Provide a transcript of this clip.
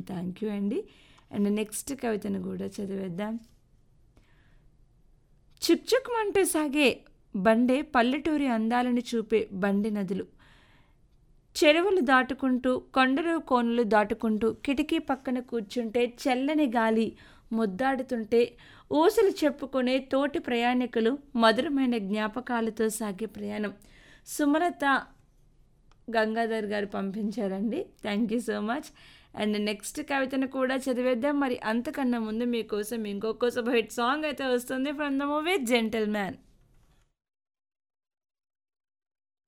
thank you అండి and next కవితను కూడా చదివేద్దాం చుక్చుక్మంటూ సాగే బండే పల్లెటూరి అందాలను చూపే బండి నదులు చెరువులు దాటుకుంటూ కొండలు కోనలు దాటుకుంటూ కిటికీ పక్కన కూర్చుంటే చల్లని గాలి ముద్దాడుతుంటే ఊసలు చెప్పుకునే తోటి ప్రయాణికులు మధురమైన జ్ఞాపకాలతో సాగే ప్రయాణం సుమలత గంగాధర్ గారు పంపించారండి thank you so much and next కవితను కూడా చదివేద్దాం మరి అంతకన్నా ముందు మీకోసం ఇంకొక హిట్ సాంగ్ అయితే వస్తుంది from the movie gentle man